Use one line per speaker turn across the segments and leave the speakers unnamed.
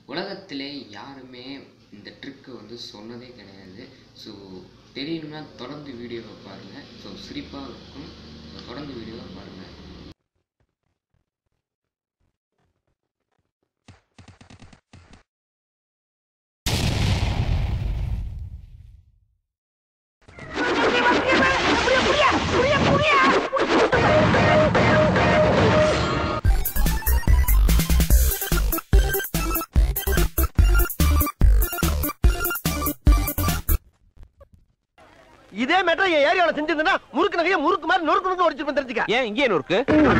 உலகத்திலே யாருமே இந்த ட்ரிக்கை வந்து சொன்னதே கிடையாது ஸோ தெரியணும்னா தொடர்ந்து வீடியோவை பாருங்கள் ஸோ சிரிப்பாக இருக்கும் ஸோ தொடர்ந்து வீடியோவை பாருங்கள்
இதே மேட்டர் என் ஏரியாவில் செஞ்சிருந்தா முறுக்கு நகைய முறுக்கு மாதிரி நொறுக்கு நொறுக்கு ஒடிச்சிருப்பேன் தெரிஞ்சுக்க
ஏன் இங்கே நூறுக்கு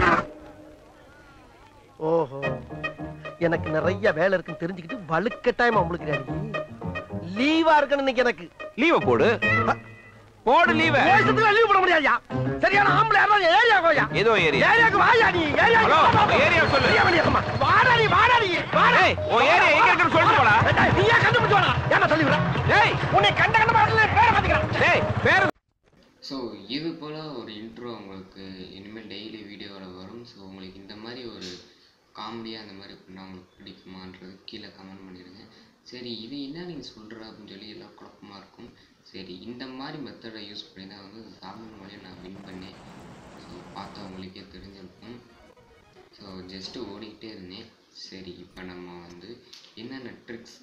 ஓஹோ எனக்கு நிறைய வேலை இருக்குன்னு தெரிஞ்சுக்கிட்டு வலுக்கட்டாயமா உங்களுக்கு லீவா இருக்கணும் இன்னைக்கு எனக்கு
லீவ போடு போடு லீவ
லீவ் போட முடியாதுயா சரியான ஆம்பளை யாரா ஏரியா கோயா
ஏதோ ஏரியா
ஏரியாக்கு வாயா நீ ஏரியா
ஹலோ, ஏரியா சொல்லு.
வாடா நீ வாடா நீ வாடா
ஏய், உன் ஏரியா எங்க இருக்குன்னு சொல்லிட்டு போடா.
ஏய், நீயா கண்டுபிடிச்சு வாடா ஏன்னா சொல்லி விடுறேன்
டேய்
உன்னை கண்ட கண்ட பாடல பேரை மாத்திக்கிறேன்
டேய் பேர்
ஸோ இது போல் ஒரு இன்ட்ரோ உங்களுக்கு இனிமேல் டெய்லி வீடியோவில் வரும் ஸோ உங்களுக்கு இந்த மாதிரி ஒரு காமெடியாக அந்த மாதிரி பண்ணால் உங்களுக்கு பிடிக்குமான்றது கீழே கமெண்ட் பண்ணிடுங்க சரி இது என்ன நீங்கள் சொல்கிற அப்படின்னு சொல்லி எல்லாம் குழப்பமாக இருக்கும் சரி இந்த மாதிரி மெத்தடை யூஸ் பண்ணி தான் வந்து சாமின் மூலியம் நான் வின் பண்ணேன் ஸோ பார்த்தா உங்களுக்கே தெரிஞ்சிருக்கும் ஸோ ஜஸ்ட்டு ஓடிக்கிட்டே இருந்தேன் சரி இப்போ நம்ம வந்து என்னென்ன tricks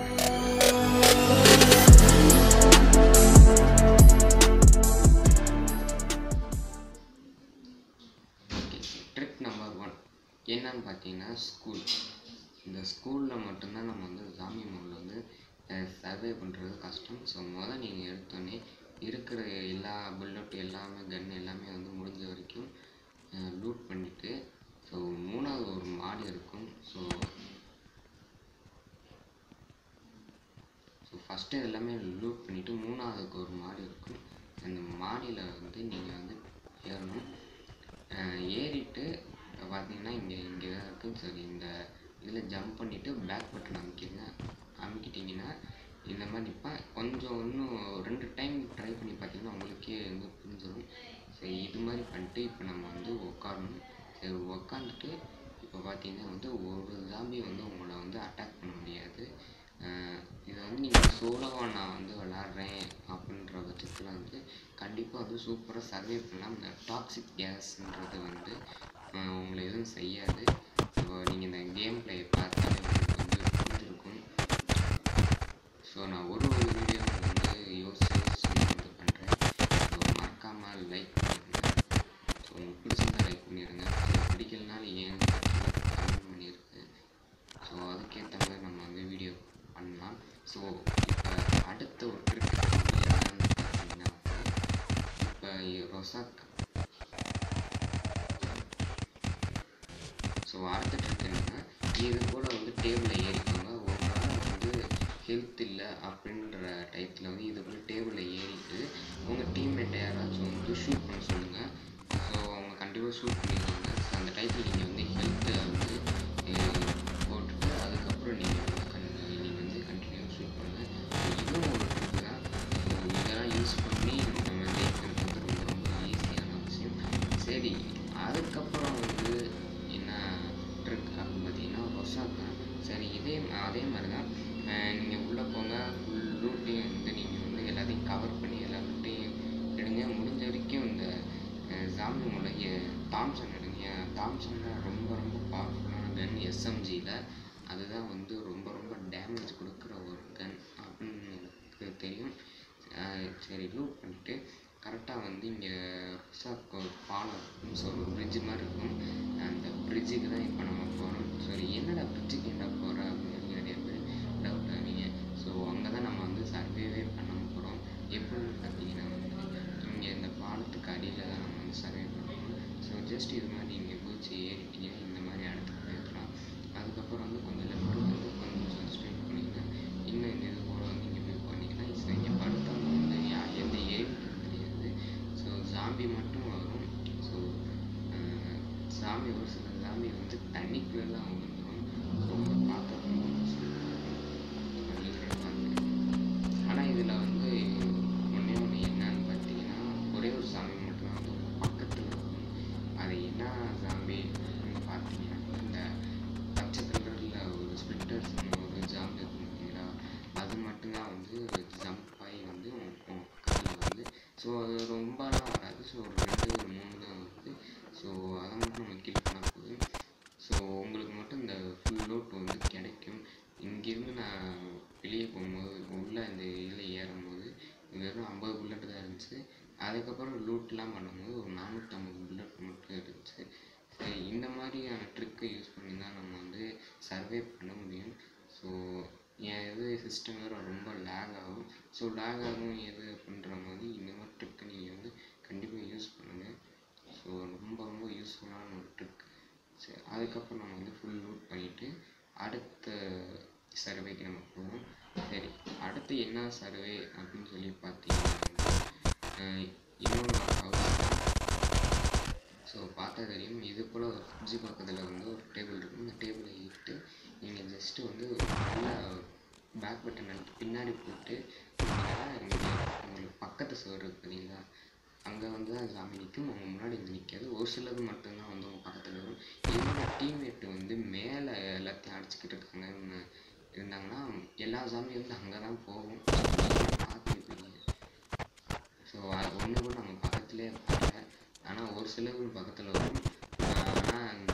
okay trick number one என்னன்னு பார்த்தீங்கன்னா ஸ்கூல் இந்த ஸ்கூலில் மட்டும்தான் நம்ம வந்து சாமி மோடில் வந்து சர்வே பண்ணுறது கஷ்டம் ஸோ முதல் நீங்கள் எடுத்தோடனே இருக்கிற எல்லா புல்லட் எல்லாமே கன் எல்லாமே வந்து முடிஞ்ச வரைக்கும் லூட் பண்ணிவிட்டு ஸோ மூணாவது ஒரு மாடி இருக்கும் ஸோ ஸோ ஃபஸ்ட்டு எல்லாமே லூட் பண்ணிவிட்டு மூணாவதுக்கு ஒரு மாடி இருக்கும் அந்த மாடியில் வந்து நீங்கள் வந்து ஏறணும் அஹ் ஏறிட்டு பார்த்தீங்கன்னா இங்கே இங்கே தான் இருக்குது சரி இந்த இதில் ஜம்ப் பண்ணிவிட்டு பேக் பட்டன் அமைக்கிங்க அமைக்கிட்டிங்கன்னா இந்த மாதிரி நிற்பேன் கொஞ்சம் இன்னும் ரெண்டு டைம் ட்ரை பண்ணி பார்த்தீங்கன்னா உங்களுக்கே வந்து புரிஞ்சிடும் சரி இது மாதிரி பண்ணிட்டு இப்போ நம்ம வந்து உட்காரணும் சரி உட்காந்துட்டு இப்போ பார்த்தீங்கன்னா வந்து ஒரு ஜாம்பி வந்து உங்களை வந்து அட்டாக் பண்ண முடியாது அஹ் இதை வந்து நீங்கள் சோலோவாக நான் வந்து விளாட்றேன் அப்படின்ற பட்சத்தில் வந்து கண்டிப்பாக வந்து சூப்பராக சர்வே பண்ணலாம் இந்த டாக்ஸிக் கேஸ்ன்றது வந்து அஹ் உங்களை எதுவும் செய்யாது ஸோ நீங்கள் இந்த கேம் பிளே பார்த்தாலே உங்களுக்கு வந்து புரிஞ்சிருக்கும் ஸோ நான் ஒரு ஒரு வீடியோ வந்து யோசிச்சு யோசிச்சு வந்து பண்ணுறேன் ஸோ மறக்காமல் லைக் பண்ணுங்க ஸோ உங்களுக்கு பிடிச்சிருந்தா லைக் பண்ணிடுங்க ஸோ பிடிக்கலனாலும் ஏன் கமெண்ட் பண்ணியிருக்கு ஸோ அதுக்கேற்ற மாதிரி நம்ம வந்து வீடியோ பண்ணலாம் ஸோ இப்போ அடுத்த ஒரு ட்ரிக் என்னன்னு பார்த்தீங்கன்னா இப்போ ரொசாக் ஸோ அடுத்த ட்ரிக் என்னன்னா இது கூட வந்து டேபிளில் ஏறிக்கோங்க ஒரு நாள் வந்து ஹெல்த் இல்லை அப்படின்ற டயத்தில் வந்து இது கூட டேபிளில் ஏறிட்டு உங்கள் டீம்மேட்டை யாராச்சும் வந்து ஷூட் பண்ண சொல்லுங்கள் ஸோ அவங்க கண்டிப்பாக ஷூட் பண்ணிடுவாங்க ஸோ அந்த டயத்தில் நீங்கள் வந்து ஹெல்த்தை வந்து அஹ், போட்டுட்டு அதுக்கப்புறம் நீங்கள் வந்து கன் நீங்கள் வந்து கண்டினியூ ஷூட் பண்ணுங்கள் ஸோ இதுவும் ஒரு ட்ரிக் தான் ஸோ இதெல்லாம் யூஸ் பண்ணி நம்ம ஜெயிக்கிறது வந்து ரொம்ப ரொம்ப ஈஸியான விஷயம் சரி அதுக்கப்புறம் வந்து என்ன ட்ரிக் அப்படின்னு பார்த்தீங்கன்னா ரொசாக் தான் சரி இதே அதே மாதிரி தான் நீங்கள் உள்ளே போங்க ஃபுல் ரூட்டையும் வந்து நீங்கள் வந்து எல்லாத்தையும் கவர் பண்ணி எல்லா ரூட்டையும் எடுங்க முடிஞ்ச வரைக்கும் இந்த ஜாமி முளைய தாம்சன் எடுங்க தாம்சனில் ரொம்ப ரொம்ப பவர்ஃபுல்லான கன் எஸ்எம்ஜியில் அதுதான் வந்து ரொம்ப ரொம்ப டேமேஜ் கொடுக்குற ஒரு கன் அப்படின்னு எனக்கு தெரியும் அஹ் சரி லூட் பண்ணிட்டு கரெக்டாக வந்து இங்கே ருசாக்கு ஒரு பாலம் இருக்கும் ஸோ ஒரு பிரிட்ஜ் மாதிரி இருக்கும் அந்த பிரிட்ஜுக்கு தான் இப்போ நம்ம போகிறோம் சரி என்னடா பிரிட்ஜுக்கு என்ன போகிற அப்படின்னு சொல்லி நிறைய பேர் டவுட் ஆவீங்க ஸோ அங்கே தான் நம்ம வந்து சர்வேவே பண்ண போகிறோம் எப்படின்னு பார்த்தீங்கன்னா வந்து இங்கே இந்த பாலத்துக்கு அடியில் தான் நம்ம வந்து சர்வே பண்ணணும் ஸோ ஜஸ்ட் இது மாதிரி இங்கே குதிச்சு ஏறிட்டீங்கன்னா இந்த மாதிரி இடத்துக்கு போயிருக்கலாம் அதுக்கப்புறம் வந்து கொஞ்சம் லெஃப்ட் வந்து கொஞ்சம் ஸ்ட்ரைட் பண்ணிங்கன்னா இன்னும் இந்த இது போல் வந்து இங்கே போய் பண்ணிங்கன்னா ஸோ இங்கே படுத்தாலும் வந்து யா- எந்த ஏரியும் தெரியாது ஸோ ஜாம்பி மட்டும் வரும் ஸோ சாமி ஒரு சில சாமி வந்து தண்ணிக்குள்ளெல்லாம் விழுந்துடும் ஸோ பார்த்தா ரொம்ப ஆனால் இதில் வந்து ஒன்றே ஒன்று என்னன்னு பார்த்தீங்கன்னா ஒரே ஒரு சாமி மட்டும் வந்து பக்கத்தில் இருக்கும் அது என்ன சாமி அப்படின்னு பார்த்தீங்கன்னா இந்த பச்சை கலரில் ஒரு ஸ்பிளிட்டர்ஸ் ஒரு ஸோ அது ரொம்பலாம் வராது ஸோ ஒரு ரெண்டு ஒரு மூணு தான் வருது ஸோ அதை மட்டும் நம்ம கில் பண்ண போதும் ஸோ உங்களுக்கு மட்டும் இந்த ஃபுல் லோட் வந்து கிடைக்கும் இங்கேருந்து நான் வெளியே போகும்போது உள்ளே இந்த இதில் ஏறும்போது வெறும் ஐம்பது புல்லட் தான் இருந்துச்சு அதுக்கப்புறம் லூட்லாம் பண்ணும்போது ஒரு நானூற்றம்பது புல்லட் மட்டும் இருந்துச்சு சரி இந்த மாதிரியான ட்ரிக்கை யூஸ் பண்ணி தான் நம்ம வந்து சர்வே பண்ண முடியும் ஸோ என் இது சிஸ்டம் வேறு ரொம்ப லேக் ஆகும் ஸோ லேக் ஆகும் எது அப்படின்ற மாதிரி இந்த மாதிரி ட்ரிக்கை நீங்கள் வந்து கண்டிப்பாக யூஸ் பண்ணுங்கள் ஸோ ரொம்ப ரொம்ப யூஸ்ஃபுல்லான ஒரு ட்ரிக் சரி அதுக்கப்புறம் நம்ம வந்து ஃபுல் லூட் பண்ணிவிட்டு அடுத்த சர்வேக்கு நம்ம போவோம் சரி அடுத்து என்ன சர்வே அப்படின்னு சொல்லி பார்த்தீங்கன்னா அஹ் இன்னொரு ஹவுஸ் ஸோ பார்த்தா தெரியும் இது போல் ஒரு ஃப்ரிட்ஜு பக்கத்தில் வந்து ஒரு டேபிள் இருக்கும் இந்த டேபிளை இட்டு நீங்கள் ஜஸ்ட்டு வந்து ஒரு நல்ல பேக் பட்டன் அழுத்தி பின்னாடி போட்டு இருந்தீங்கன்னா இங்கே உங்களுக்கு பக்கத்து சுவர் இருக்கு பார்த்தீங்களா அங்கே வந்து தான் சாமி நிற்கும் உங்கள் முன்னாடி வந்து நிற்காது ஒரு சிலது மட்டும்தான் வந்து உங்கள் பக்கத்தில் வரும் என்னோட டீம்மேட் வந்து மேலே எல்லாத்தையும் அடிச்சுக்கிட்டு இருக்காங்கன்னு இருந்தாங்கன்னா எல்லா சாமியும் வந்து அங்கே தான் போகும் பார்த்துருப்பீங்க ஸோ அது ஒன்று கூட நம்ம பக்கத்துலேயே இருப்பாங்க ஆனால் ஒரு சிலர் பக்கத்தில் வரும் ஆனால் அந்த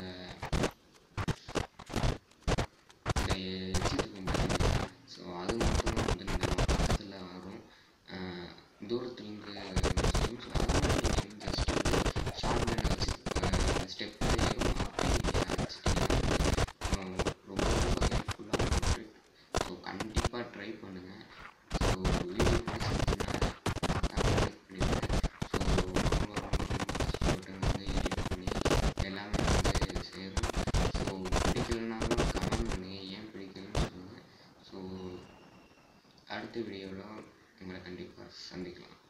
இந்த எச்சித்துக்கும் பார்த்தீங்கன்னா ஸோ அது மட்டும் தான் வந்து நம்ம பக்கத்தில் வரும் ஆஹ் தூரத்துலேருந்து வரும் ஸோ அதனால் நீங்கள் ஜஸ்ட் ஒரு ஷார்ட் பேண்ட் வச்சு ஸ்டெப் ஏறும் அப்படியே நீங்கள் அடிச்சிட்டீங்கன்னா ஆஹ் ரொம்ப ரொம்ப ஹெல்ப்ஃபுல்லாக இருக்கு ஸோ கண்டிப்பாக ட்ரை பண்ணுங்கள் ஸோ வீடியோ பிடிச்சிருந்துச்சுன்னா லைக் பண்ணிடுங்க ஸோ ரொம்ப ரொம்ப ரொம்ப கஷ்டப்பட்டு வந்து எடிட் பண்ணி எல்லாமே வந்து சேரும் ஸோ பிடிக்கலனாலும் கமெண்ட் பண்ணுங்கள் ஏன் பிடிக்கலன்னு சொல்லுங்கள் ஸோ அடுத்த வீடியோவில் உங்களை கண்டிப்பாக சந்திக்கலாம்